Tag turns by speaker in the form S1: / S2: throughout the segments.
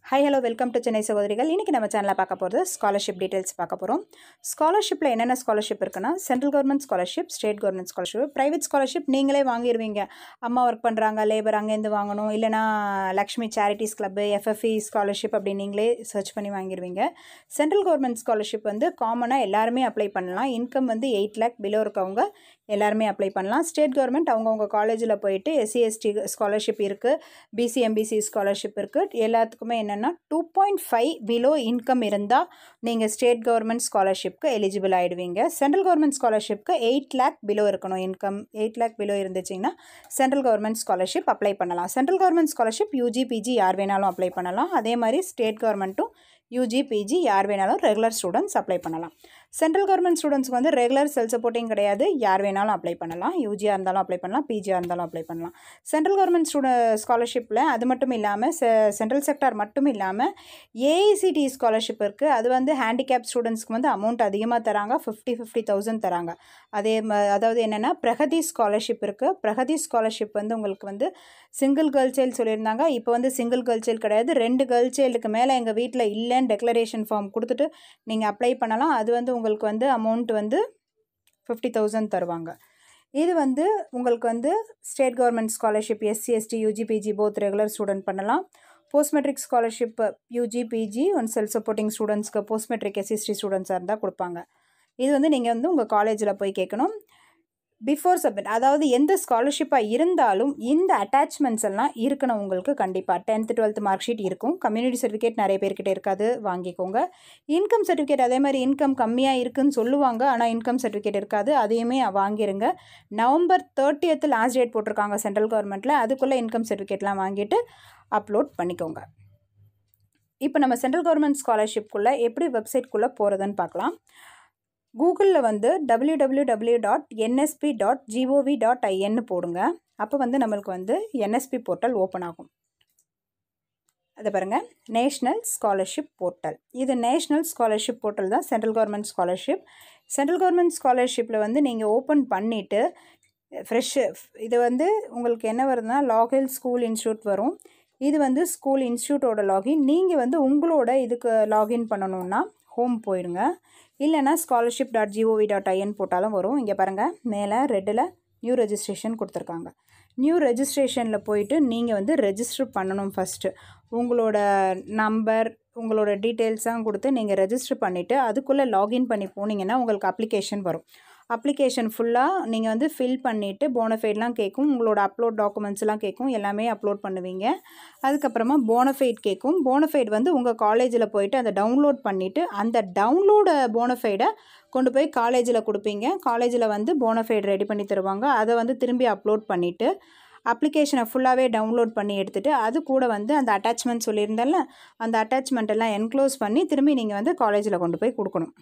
S1: high hello welcome to Chennai சகோதரிகள் இன்றைக்கி நம்ம சேனலில் பார்க்க போகிறது ஸ்காலர்ஷிப் டீட்டெயில்ஸ் பார்க்க போகிறோம் ஸ்காலர்ஷிப்பில் என்னென்ன ஸ்காலர்ஷிப் இருக்குன்னா central government scholarship state government scholarship private scholarship நீங்களே வாங்கிடுவீங்க அம்மா ஒர்க் பண்ணுறாங்க லேபர் அங்கேருந்து வாங்கணும் இல்லைனா Lakshmi charities club FFE scholarship அப்படி நீங்களே சர்ச் பண்ணி வாங்கிடுவீங்க சென்ட்ரல் கவர்மெண்ட் ஸ்காலர்ஷிப் வந்து காமனாக எல்லாருமே அப்ளை பண்ணலாம் இன்கம் வந்து எயிட் லேக் பிலோ இருக்கவங்க எல்லாருமே அப்ளை பண்ணலாம் ஸ்டேட் கவர்மெண்ட் அவங்கவுங்க காலேஜில் போயிட்டு எஸ்சி எஸ்டி ஸ்காலர்ஷிப் இருக்குது பிசி எம்பிசி ஸ்காலர்ஷிப் இருக்குது எல்லாத்துக்குமே என்னென்னா two point five below income இருந்தால் நீங்கள் ஸ்டேட் கவர்மெண்ட் ஸ்காலர்ஷிப்க்கு எலிஜிபிள் ஆகிடுவீங்க சென்ட்ரல் கவர்மெண்ட் ஸ்காலர்ஷிப்க்கு எயிட் லேக் பிலோ இருக்கணும் இன்கம் எயிட் லேக் பிலோ இருந்துச்சிங்கன்னா சென்ட்ரல் கவர்மெண்ட் ஸ்காலர்ஷிப் அப்ளை பண்ணலாம் central government scholarship UG PG யார் வேணாலும் அப்ளை பண்ணலாம் அதே மாதிரி ஸ்டேட் கவர்மெண்ட்டும் யூஜி பிஜி யார் வேணாலும் ரெகுலர் ஸ்டூடெண்ட்ஸ் அப்ளை பண்ணலாம் சென்ட்ரல் கவர்மெண்ட் ஸ்டூடெண்ட்ஸ்க்கு வந்து ரெகுலர் செல் சப்போர்ட்டிங் கிடையாது யார் வேணாலும் அப்ளை பண்ணலாம் யூஜியாக இருந்தாலும் அப்ளை பண்ணலாம் பிஜியாக இருந்தாலும் அப்ளை பண்ணலாம் சென்ட்ரல் கவர்மெண்ட் ஸ்டூடெ ஸ்காலர்ஷிப்பில் அது மட்டும் இல்லாமல் செ சென்ட்ரல் செக்டார் மட்டும் இல்லாமல் ஏஐசிடி ஸ்காலர்ஷிப் இருக்குது அது வந்து ஹேண்டிகேப் ஸ்டூடெண்ட்ஸ்க்கு வந்து அமௌண்ட் அதிகமாக தராங்க ஃபிஃப்டி ஃபிஃப்டி தௌசண்ட் தராங்க அதே ம அதாவது என்னென்னா பிரகதி ஸ்காலர்ஷிப் இருக்குது பிரகதி ஸ்காலர்ஷிப் வந்து உங்களுக்கு வந்து சிங்கிள் கேர்ள் சைல்டு சொல்லியிருந்தாங்க இப்போ வந்து சிங்கிள் கேர்ள் சைல்டு கிடையாது ரெண்டு கேர்ள் சைல்டுக்கு மேலே எங்கள் வீட்டில் இல்லைன்னு டெக்ளரேஷன் ஃபார்ம் கொடுத்துட்டு நீங்கள் அப்ளை பண்ணலாம் அது வந்து உங்களுக்கு வந்து அமௌண்ட் வந்து ஃபிஃப்டி தௌசண்ட் தருவாங்க இது வந்து உங்களுக்கு வந்து state government scholarship SC ST UG PG both regular student பண்ணலாம் post matric scholarship UG PG one self supporting ஸ்டூடெண்ட்ஸ்க்கு போஸ்ட் மெட்ரிக் எஸ்சிஎஸ்டி ஸ்டூடெண்ட்ஸாக இருந்தால் கொடுப்பாங்க இது வந்து நீங்கள் வந்து உங்கள் காலேஜில் போய் கேட்கணும் பிஃபோர் சப்மிட் அதாவது எந்த ஸ்காலர்ஷிப்பாக இருந்தாலும் இந்த அட்டாச்மெண்ட்ஸ் எல்லாம் இருக்கணும் உங்களுக்கு கண்டிப்பாக டென்த்து டுவெல்த் மார்க் ஷீட் இருக்கும் கம்யூனிட்டி சர்டிஃபிகேட் நிறைய பேர்கிட்ட இருக்காது வாங்கிக்கோங்க இன்கம் சர்டிஃபிகேட் அதே மாதிரி இன்கம் கம்மியாக இருக்குன்னு சொல்லுவாங்க ஆனால் இன்கம் சர்டிஃபிகேட் இருக்காது அதையுமே வாங்கிருங்க நவம்பர் தேர்ட்டியத்து லாஸ்ட் டேட் போட்டிருக்காங்க சென்ட்ரல் கவர்மெண்ட்டில் அதுக்குள்ளே இன்கம் சர்டிஃபிகேட்லாம் வாங்கிட்டு அப்லோட் பண்ணிக்கோங்க இப்போ நம்ம சென்ட்ரல் கவர்மெண்ட் ஸ்காலர்ஷிப்குள்ளே எப்படி வெப்சைட்குள்ளே போகிறதுன்னு பார்க்கலாம் கூகுளில் வந்து W W W dot NSP dot GOV dot ஐஎன்னு போடுங்க அப்போ வந்து நம்மளுக்கு வந்து என்எஸ்பி போர்ட்டல் ஓப்பன் ஆகும் அதை பாருங்கள் நேஷ்னல் ஸ்காலர்ஷிப் போர்ட்டல் இது நேஷ்னல் ஸ்காலர்ஷிப் போர்ட்டல் தான் central government scholarship central government ஸ்காலர்ஷிப்பில் வந்து நீங்கள் ஓப்பன் பண்ணிவிட்டு ஃப்ரெஷ்ஷு இது வந்து உங்களுக்கு என்ன வருதுன்னா லாகில் ஸ்கூல் இன்ஸ்டியூட் வரும் இது வந்து ஸ்கூல் இன்ஸ்டியூட்டோட லாகின் நீங்கள் வந்து உங்களோட இதுக்கு லாகின் பண்ணணுன்னா ஹோம் போயிடுங்க இல்லைனா scholarship dot GOV dot IN போட்டாலும் வரும் இங்கே பாருங்கள் மேலே ரெட்டில் நியூ ரெஜிஸ்ட்ரேஷன் கொடுத்துருக்காங்க நியூ ரெஜிஸ்ட்ரேஷனில் போயிட்டு நீங்கள் வந்து ரெஜிஸ்டர் பண்ணணும் ஃபஸ்ட்டு உங்களோட நம்பர் உங்களோட டீட்டெயில்ஸாக கொடுத்து நீங்கள் ரெஜிஸ்டர் பண்ணிவிட்டு அதுக்குள்ளே லாகின் பண்ணி போனீங்கன்னா உங்களுக்கு அப்ளிகேஷன் வரும் அப்ளிகேஷன் ஃபுல்லாக நீங்கள் வந்து ஃபில் பண்ணிவிட்டு போனஃபைட்லாம் கேட்கும் உங்களோட அப்லோட் டாக்குமெண்ட்ஸ்லாம் கேட்கும் எல்லாமே அப்லோட் பண்ணுவீங்க அதுக்கப்புறமா போனஃபைட் கேட்கும் போனஃபைட் வந்து உங்கள் காலேஜில் போயிட்டு அதை டவுன்லோட் பண்ணிவிட்டு அந்த டவுன்லோட போனஃபைடை கொண்டு போய் காலேஜில் கொடுப்பீங்க காலேஜில் வந்து போனஃபைட் ரெடி பண்ணி தருவாங்க அதை வந்து திரும்பி அப்லோட் பண்ணிவிட்டு அப்ளிகேஷனை ஃபுல்லாகவே டவுன்லோட் பண்ணி எடுத்துகிட்டு அது கூட வந்து அந்த அட்டாச்மெண்ட் சொல்லியிருந்தேன்ல அந்த அட்டாச்மெண்ட் எல்லாம் என்க்ளோஸ் பண்ணி திரும்பி நீங்கள் வந்து காலேஜில் கொண்டு போய் கொடுக்கணும்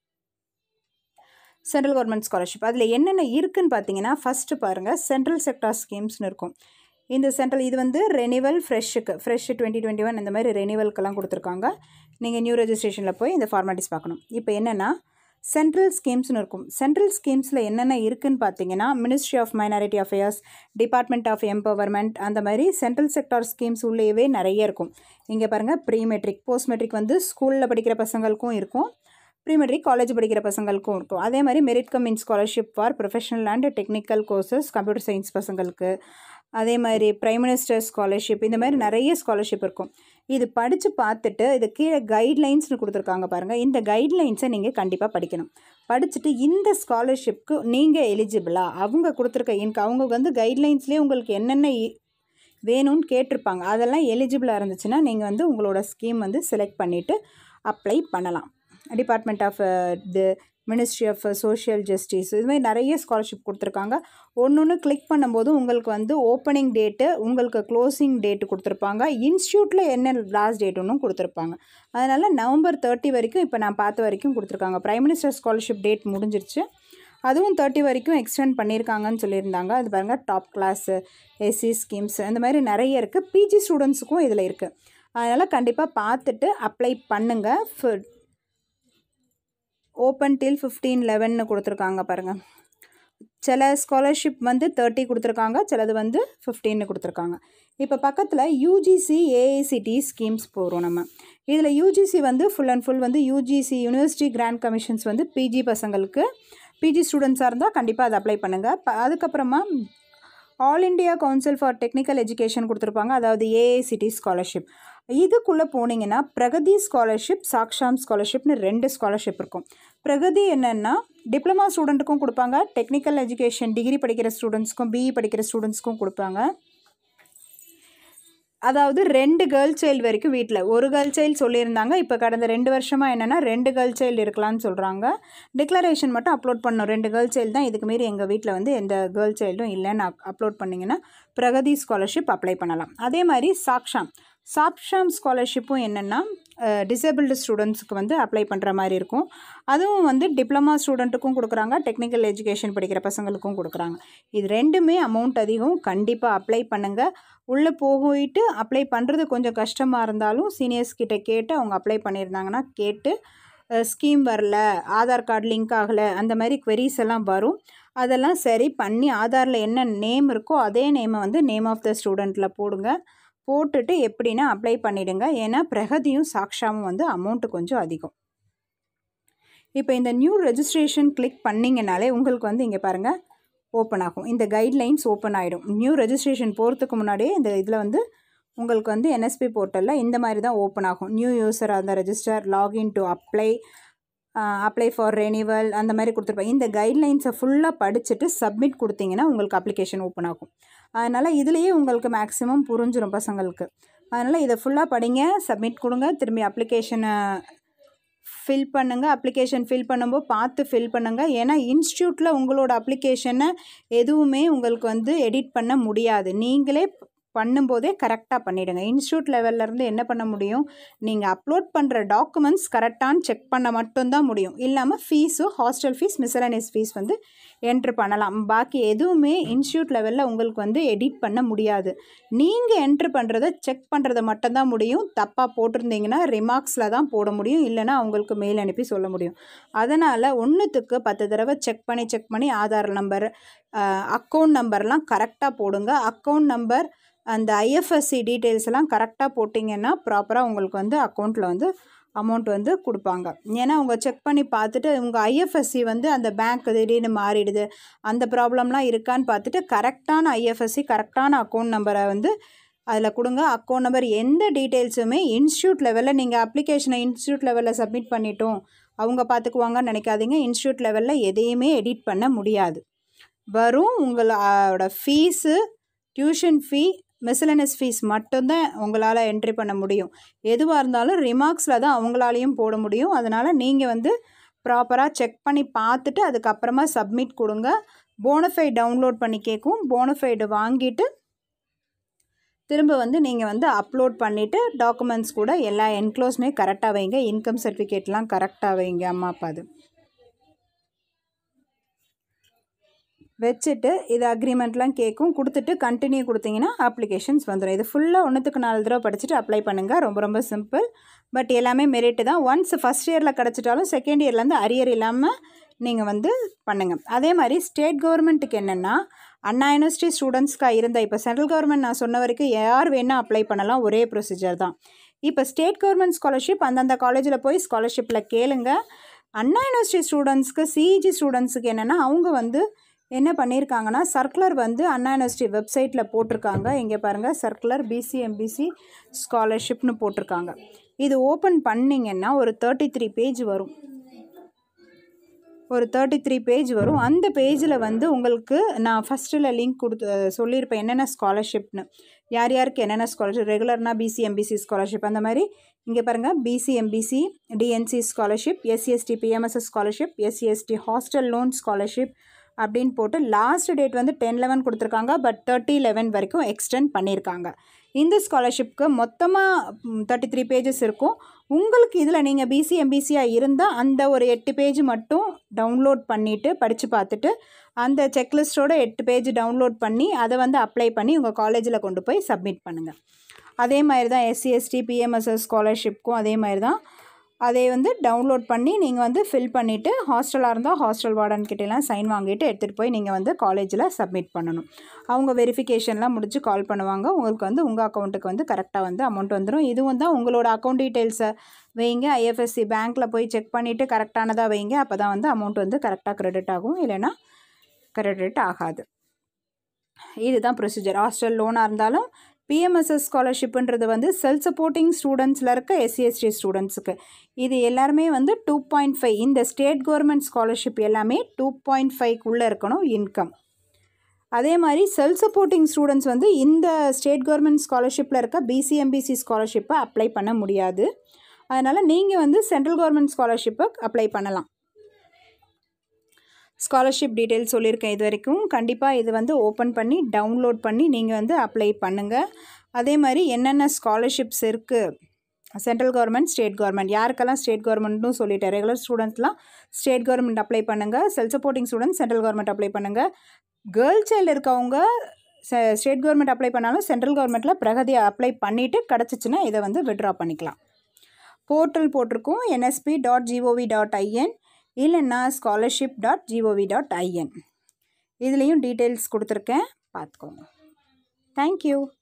S1: சென்ட்ரல் கவர்மெண்ட் ஸ்காலர்ஷிப் அதில் என்னென்ன இருக்குதுன்னு பார்த்தீங்கன்னா ஃபஸ்ட்டு பாருங்கள் சென்ட்ரல் செக்டார் ஸ்கீம்ஸ்னு இருக்கும் இந்த சென்ட்ரல் இது வந்து ரெனிவல் ஃப்ரெஷ்ஷுக்கு ஃப்ரெஷ் டுவெண்ட்டி டுவெண்ட்டி ஒன் இந்த மாதிரி ரெனிவல்க்கெல்லாம் கொடுத்துருக்காங்க நீங்கள் நியூ ரெஜிஸ்ட்ரேஷனில் போய் இந்த ஃபார்மாலிட்டிஸ் பார்க்கணும் இப்போ என்னென்னா சென்ட்ரல் ஸ்கீம்ஸ்னு இருக்கும் சென்ட்ரல் ஸ்கீம்ஸில் என்னென்ன இருக்குதுன்னு பார்த்தீங்கன்னா ministry of minority affairs department of empowerment அந்த மாதிரி சென்ட்ரல் செக்டார் ஸ்கீம்ஸ் உள்ளேயே நிறைய இருக்கும் இங்கே பாருங்கள் ப்ரீ மெட்ரிக் போஸ்ட் மெட்ரிக் வந்து ஸ்கூலில் படிக்கிற பசங்களுக்கும் இருக்கும் ப்ரீ மெட்ரிக் காலேஜ் படிக்கிற பசங்களுக்கும் இருக்கும் அதே மாதிரி merit cum in scholarship for professional and technical courses computer science பசங்களுக்கு அதே மாதிரி ப்ரைம் மினிஸ்டர் ஸ்காலர்ஷிப் இந்த மாதிரி நிறைய ஸ்காலர்ஷிப் இருக்கும் இது படித்து பார்த்துட்டு இது கீழே கைட்லைன்ஸ்னு கொடுத்துருக்காங்க பாருங்கள் இந்த கைட்லைன்ஸை நீங்கள் கண்டிப்பாக படிக்கணும் படிச்சுட்டு இந்த ஸ்காலர்ஷிப்க்கு நீங்கள் எலிஜிபிளா அவங்க கொடுத்துருக்க இன்க் அவங்க வந்து கைட்லைன்ஸ்லேயே உங்களுக்கு என்னென்ன வேணும்னு கேட்டிருப்பாங்க அதெல்லாம் எலிஜிபிளாக இருந்துச்சுன்னா நீங்கள் வந்து உங்களோட ஸ்கீம் வந்து செலக்ட் பண்ணிவிட்டு அப்ளை பண்ணலாம் department of the ministry of social justice இது மாதிரி நிறைய ஸ்காலர்ஷிப் கொடுத்துருக்காங்க ஒன்று ஒன்று கிளிக் பண்ணும்போது உங்களுக்கு வந்து ஓப்பனிங் டேட்டு உங்களுக்கு க்ளோசிங் டேட்டு கொடுத்துருப்பாங்க இன்ஸ்டியூட்டில் என்ன லாஸ்ட் டேட் ஒன்றும் கொடுத்துருப்பாங்க அதனால் நவம்பர் தேர்ட்டி வரைக்கும் இப்போ நான் பார்த்த வரைக்கும் கொடுத்துருக்காங்க ப்ரைம் மினிஸ்டர் ஸ்காலர்ஷிப் டேட் முடிஞ்சிருச்சு அதுவும் தேர்ட்டி வரைக்கும் எக்ஸ்டெண்ட் பண்ணியிருக்காங்கன்னு சொல்லியிருந்தாங்க அது பாருங்கள் டாப் கிளாஸு எஸ்சி ஸ்கீம்ஸ் இந்த மாதிரி நிறைய இருக்குது பிஜி ஸ்டூடெண்ட்ஸுக்கும் இதில் இருக்குது அதனால் கண்டிப்பாக பார்த்துட்டு அப்ளை பண்ணுங்கள் ஓப்பன் டில் ஃபிஃப்டீன் லெவன்னு கொடுத்துருக்காங்க பாருங்கள் சில ஸ்காலர்ஷிப் வந்து தேர்ட்டி கொடுத்துருக்காங்க சிலது வந்து ஃபிஃப்டீன்னு கொடுத்துருக்காங்க இப்போ பக்கத்தில் யூஜிசி ஏஐசிடி ஸ்கீம்ஸ் போகிறோம் நம்ம இதில் யூஜிசி வந்து ஃபுல் அண்ட் ஃபுல் வந்து யூஜிசி யூனிவர்சிட்டி கிராண்ட் கமிஷன்ஸ் வந்து பிஜி பசங்களுக்கு பிஜி ஸ்டூடெண்ட்ஸாக இருந்தால் கண்டிப்பாக அதை அப்ளை பண்ணுங்கள் ப அதுக்கப்புறமா all India council for technical education கொடுத்துருப்பாங்க அதாவது ஏஐசிடி ஸ்காலர்ஷிப் இதுக்குள்ளே போனீங்கன்னா பிரகதி ஸ்காலர்ஷிப் சாக்ஷாம் ஸ்காலர்ஷிப்னு ரெண்டு ஸ்காலர்ஷிப் இருக்கும் பிரகதி என்னென்னா டிப்ளமா ஸ்டூடெண்ட்டுக்கும் கொடுப்பாங்க டெக்னிக்கல் எஜுகேஷன் டிகிரி படிக்கிற ஸ்டூடெண்ட்ஸ்க்கும் பிஇ படிக்கிற ஸ்டூடெண்ட்ஸ்க்கும் கொடுப்பாங்க அதாவது ரெண்டு கேர்ள் சைல்டு வரைக்கும் வீட்டில் ஒரு கேர்ள் சைல்டு சொல்லியிருந்தாங்க இப்போ கடந்த ரெண்டு வருஷமாக என்னென்னா ரெண்டு கேர்ள் சைல்டு இருக்கலாம்னு சொல்கிறாங்க டிக்ளரேஷன் மட்டும் அப்லோட் பண்ணணும் ரெண்டு கேர்ள் சைல்டு தான் இதுக்கு மீறி எங்கள் வீட்டில் வந்து எந்த கேர்ள் சைல்டும் இல்லைன்னு அப்லோட் பண்ணிங்கன்னா பிரகதி ஸ்காலர்ஷிப் அப்ளை பண்ணலாம் அதே மாதிரி சாக்ஷாம் சாப்ஷாம் ஸ்காலர்ஷிப்பும் என்னென்னா டிசேபிள்டு ஸ்டூடெண்ட்ஸுக்கு வந்து அப்ளை பண்ணுற மாதிரி இருக்கும் அதுவும் வந்து டிப்ளமா ஸ்டூடெண்ட்டுக்கும் கொடுக்குறாங்க டெக்னிக்கல் எஜுகேஷன் படிக்கிற பசங்களுக்கும் கொடுக்குறாங்க இது ரெண்டுமே அமௌண்ட் அதிகம் கண்டிப்பாக அப்ளை பண்ணுங்கள் உள்ளே போயிட்டு அப்ளை பண்ணுறது கொஞ்சம் கஷ்டமாக இருந்தாலும் சீனியர்ஸ் கிட்ட கேட்டு அவங்க அப்ளை பண்ணியிருந்தாங்கன்னா கேட்டு ஸ்கீம் வரல ஆதார் கார்டு லிங்க் ஆகலை அந்த மாதிரி queries எல்லாம் வரும் அதெல்லாம் சரி பண்ணி ஆதாரில் என்ன நேம் இருக்கோ அதே நேமை வந்து நேம் ஆஃப் த ஸ்டூடெண்ட்டில் போடுங்க போட்டுட்டு எப்படின்னா அப்ளை பண்ணிவிடுங்க ஏன்னா பிரகதியும் சாக்ஷாவும் வந்து அமௌண்ட்டு கொஞ்சம் அதிகம் இப்போ இந்த நியூ ரெஜிஸ்ட்ரேஷன் கிளிக் பண்ணிங்கனாலே உங்களுக்கு வந்து இங்கே பாருங்கள் ஓப்பன் ஆகும் இந்த கைட்லைன்ஸ் ஓப்பன் ஆகிடும் நியூ ரெஜிஸ்ட்ரேஷன் போகிறதுக்கு முன்னாடியே இந்த இதில் வந்து உங்களுக்கு வந்து என்எஸ்பி போர்ட்டலில் இந்த மாதிரி தான் ஓப்பன் ஆகும் நியூ யூஸர் அந்த register login to apply apply for renewal அந்த மாதிரி கொடுத்துருப்பாங்க இந்த கைட்லைன்ஸை ஃபுல்லாக படிச்சுட்டு சப்மிட் கொடுத்தீங்கன்னா உங்களுக்கு அப்ளிகேஷன் ஓப்பன் ஆகும் அதனால் இதுலேயே உங்களுக்கு மேக்ஸிமம் புரிஞ்சிடும் பசங்களுக்கு அதனால் இதை ஃபுல்லாக படிங்க சப்மிட் கொடுங்க திரும்பி அப்ளிகேஷனை ஃபில் பண்ணுங்கள் அப்ளிகேஷன் ஃபில் பண்ணும்போது பார்த்து ஃபில் பண்ணுங்கள் ஏன்னா இன்ஸ்டியூட்டில் உங்களோட அப்ளிகேஷனை எதுவுமே உங்களுக்கு வந்து எடிட் பண்ண முடியாது நீங்களே பண்ணும்போதே கரெக்டாக பண்ணிவிடுங்க இன்ஸ்டியூட் லெவல்லேருந்து என்ன பண்ண முடியும் நீங்கள் அப்லோட் பண்ணுற டாக்குமெண்ட்ஸ் கரெக்டானு செக் பண்ண மட்டும்தான் முடியும் இல்லாமல் fees hostel fees miscellaneous fees வந்து என்ட்ரு பண்ணலாம் பாக்கி எதுவுமே இன்ஸ்டியூட் லெவலில் உங்களுக்கு வந்து எடிட் பண்ண முடியாது நீங்கள் என்ட்ரு பண்ணுறத செக் பண்ணுறத மட்டும்தான் முடியும் தப்பாக போட்டிருந்தீங்கன்னா ரிமார்க்ஸில் தான் போட முடியும் இல்லைனா அவங்களுக்கு மெயில் அனுப்பி சொல்ல முடியும் அதனால் ஒன்றுத்துக்கு பத்து தடவை செக் பண்ணி செக் பண்ணி ஆதார் நம்பர் அக்கௌண்ட் நம்பர்லாம் கரெக்டாக போடுங்க அக்கௌண்ட் நம்பர் அந்த ஐஎஃப்எஸ்சி டீட்டெயில்ஸ் எல்லாம் கரெக்டாக போட்டிங்கன்னா ப்ராப்பராக உங்களுக்கு வந்து அக்கௌண்ட்டில் வந்து அமௌண்ட் வந்து கொடுப்பாங்க ஏன்னா அவங்க செக் பண்ணி பார்த்துட்டு உங்கள் ஐஎஃப்எஸ்சி வந்து அந்த பேங்க் திடீர்னு மாறிடுது அந்த ப்ராப்ளம்லாம் இருக்கான்னு பார்த்துட்டு கரெக்டான ஐஎஃப்எஸ்சி கரெக்டான அக்கௌண்ட் நம்பரை வந்து அதில் கொடுங்க அக்கௌண்ட் நம்பர் எந்த டீட்டெயில்ஸுமே இன்ஸ்டியூட் லெவலில் நீங்கள் அப்ளிகேஷனை இன்ஸ்டியூட் லெவலில் சப்மிட் பண்ணிட்டோம் அவங்க பார்த்துக்குவாங்கன்னு நினைக்காதீங்க இன்ஸ்டியூட் லெவலில் எதையுமே எடிட் பண்ண முடியாது வரும் உங்களோட fees tuition fee miscellaneous fees மட்டும்தான் உங்களால் என்ட்ரி பண்ண முடியும் எதுவாக இருந்தாலும் ரிமார்க்ஸில் தான் அவங்களாலையும் போட முடியும் அதனால் நீங்கள் வந்து ப்ராப்பராக செக் பண்ணி பார்த்துட்டு அதுக்கப்புறமா சப்மிட் கொடுங்க போனஃபைட் டவுன்லோட் பண்ணி கேட்கும் போனஃபைடு வாங்கிட்டு திரும்ப வந்து நீங்கள் வந்து அப்லோட் பண்ணிவிட்டு டாக்குமெண்ட்ஸ் கூட எல்லா என்க்ளோஸுமே கரெக்டாக வைங்க இன்கம் சர்டிஃபிகேட்லாம் கரெக்டாக வைங்க அம்மா அப்பாது வச்சுட்டு இது அக்ரிமெண்ட்லாம் கேட்கும் கொடுத்துட்டு கண்டினியூ கொடுத்தீங்கன்னா அப்ளிகேஷன்ஸ் வந்துடும் இது ஃபுல்லாக ஒன்றுத்துக்கு நாலு தடவை படிச்சுட்டு அப்ளை பண்ணுங்கள் ரொம்ப ரொம்ப சிம்பிள் பட் எல்லாமே மெரிட்டு தான் ஒன்ஸ் ஃபஸ்ட் இயரில் கிடச்சிட்டாலும் செகண்ட் இயர்லேருந்து அரியர் இல்லாமல் நீங்கள் வந்து பண்ணுங்கள் அதே மாதிரி ஸ்டேட் கவர்மெண்ட்டுக்கு என்னென்னா அண்ணா யூனிவர்சிட்டி ஸ்டூடெண்ட்ஸ்க்காக இருந்த இப்போ சென்ட்ரல் கவர்மெண்ட் நான் சொன்ன வரைக்கும் யார் வேணால் அப்ளை பண்ணலாம் ஒரே ப்ரொசீஜர் தான் இப்போ ஸ்டேட் கவர்மெண்ட் ஸ்காலர்ஷிப் அந்தந்த காலேஜில் போய் ஸ்காலர்ஷிப்பில் கேளுங்க அண்ணா யூனிவர்சிட்டி ஸ்டூடெண்ட்ஸ்க்கு சிஇஜி ஸ்டூடெண்ட்ஸுக்கு என்னென்னா அவங்க வந்து என்ன பண்ணியிருக்காங்கன்னா சர்க்குலர் வந்து அண்ணா யூனிவர்சிட்டி வெப்சைட்டில் போட்டிருக்காங்க இங்கே பாருங்கள் சர்க்குலர் பிசி எம்பிசி ஸ்காலர்ஷிப்னு போட்டிருக்காங்க இது ஓப்பன் பண்ணிங்கன்னா ஒரு தேர்ட்டி த்ரீ பேஜ் வரும் ஒரு தேர்ட்டி த்ரீ பேஜ் வரும் அந்த பேஜில் வந்து உங்களுக்கு நான் ஃபஸ்ட்டில் லிங்க் கொடுத்து சொல்லியிருப்பேன் என்னென்ன ஸ்காலர்ஷிப்னு யார் யாருக்கு என்னென்ன ஸ்காலர்ஷிப் ரெகுலர்னா பிசி எம்பிசி ஸ்காலர்ஷிப் அந்த மாதிரி இங்கே பாருங்கள் BC MBC DNC scholarship SC ST PMSS scholarship SC ST hostel loan scholarship அப்படின்னு போட்டு லாஸ்ட் டேட் வந்து டென் லெவன் கொடுத்துருக்காங்க பட் தேர்ட்டி லெவன் வரைக்கும் எக்ஸ்டெண்ட் பண்ணியிருக்காங்க இந்த ஸ்காலர்ஷிப்க்கு மொத்தமாக தேர்ட்டி த்ரீ பேஜஸ் இருக்கும் உங்களுக்கு இதில் நீங்கள் பிசி எம்பிசியாக இருந்தால் அந்த ஒரு எட்டு பேஜ் மட்டும் டவுன்லோட் பண்ணிவிட்டு படித்து பார்த்துட்டு அந்த செக்லிஸ்ட்டோட எட்டு பேஜ் டவுன்லோட் பண்ணி அதை வந்து அப்ளை பண்ணி உங்கள் காலேஜில் கொண்டு போய் சப்மிட் பண்ணுங்கள் அதே மாதிரி தான் எஸ்சி எஸ்டி பிஎம்எஸ்எஸ் ஸ்காலர்ஷிப்க்கும் அதே மாதிரி தான் அதை வந்து டவுன்லோட் பண்ணி நீங்கள் வந்து ஃபில் பண்ணிவிட்டு ஹாஸ்டலாக இருந்தால் ஹாஸ்டல் வார்டன் கிட்டலாம் சைன் வாங்கிட்டு எடுத்துகிட்டு போய் நீங்கள் வந்து காலேஜில் சப்மிட் பண்ணணும் அவங்க வெரிஃபிகேஷன்லாம் முடிச்சு கால் பண்ணுவாங்க உங்களுக்கு வந்து உங்கள் அக்கௌண்ட்டுக்கு வந்து கரெக்டாக வந்து அமௌண்ட் வந்துடும் இதுவும் தான் உங்களோட அக்கௌண்ட் டீட்டெயில்ஸை வைங்க ஐஎஃப்எஸ்சி பேங்க்கில் போய் செக் பண்ணிவிட்டு கரெக்டானதாக வைங்க அப்போ தான் வந்து அமௌண்ட் வந்து கரெக்டாக க்ரெடிட் ஆகும் இல்லைன்னா க்ரெடிட் ஆகாது இதுதான் ப்ரொசீஜர் ஹாஸ்டல் லோனாக இருந்தாலும் பிஎம்எஸ்எஸ் ஸ்காலர்ஷிப்புன்றது வந்து செல்ஃப் சப்போர்ட்டிங் ஸ்டூடெண்ட்ஸில் இருக்க எஸ்சிஎஸ்டி ஸ்டூடெண்ட்ஸுக்கு இது எல்லாருமே வந்து டூ பாயிண்ட் ஃபைவ் இந்த ஸ்டேட் கவர்மெண்ட் ஸ்காலர்ஷிப் எல்லாமே டூ பாயிண்ட் ஃபைவ்க்குள்ளே இருக்கணும் இன்கம் அதே மாதிரி செல்ஃப் சப்போர்ட்டிங் ஸ்டூடெண்ட்ஸ் வந்து இந்த ஸ்டேட் கவர்மெண்ட் ஸ்காலர்ஷிப்பில் இருக்க பிசிஎம்பிசி ஸ்காலர்ஷிப்பை அப்ளை பண்ண முடியாது அதனால் நீங்கள் வந்து சென்ட்ரல் கவர்மெண்ட் ஸ்காலர்ஷிப்பை அப்ளை பண்ணலாம் ஸ்காலர்ஷிப் டீட்டெயில்ஸ் சொல்லியிருக்கேன் இது வரைக்கும் கண்டிப்பாக இது வந்து ஓப்பன் பண்ணி டவுன்லோட் பண்ணி நீங்கள் வந்து அப்ளை பண்ணுங்கள் அதே மாதிரி என்னென்ன ஸ்காலர்ஷிப்ஸ் இருக்குது சென்ட்ரல் கவர்மெண்ட் ஸ்டேட் கவர்மெண்ட் யாருக்கெல்லாம் ஸ்டேட் கவர்மெண்ட்னு சொல்லிட்டேன் ரெகுலர் ஸ்டூடெண்ட்ஸ்லாம் ஸ்டேட் கவர்மெண்ட் அப்ளை பண்ணுங்கள் self supporting student central government apply பண்ணுங்கள் கேர்ள் சைல்டு இருக்கவங்க ஸ்டேட் கவர்மெண்ட் அப்ளை பண்ணாலும் சென்ட்ரல் கவர்மெண்ட்டில் பிரகதி அப்ளை பண்ணிவிட்டு கிடச்சிச்சின்னா இதை வந்து விட்ரா பண்ணிக்கலாம் போர்ட்டல் போட்டிருக்கோம் NSP dot GOV dot IN இல்லைன்னா scholarship dot GOV dot IN இதுலேயும் டீட்டெயில்ஸ் கொடுத்துருக்கேன் பார்த்துக்கோங்க தேங்க்யூ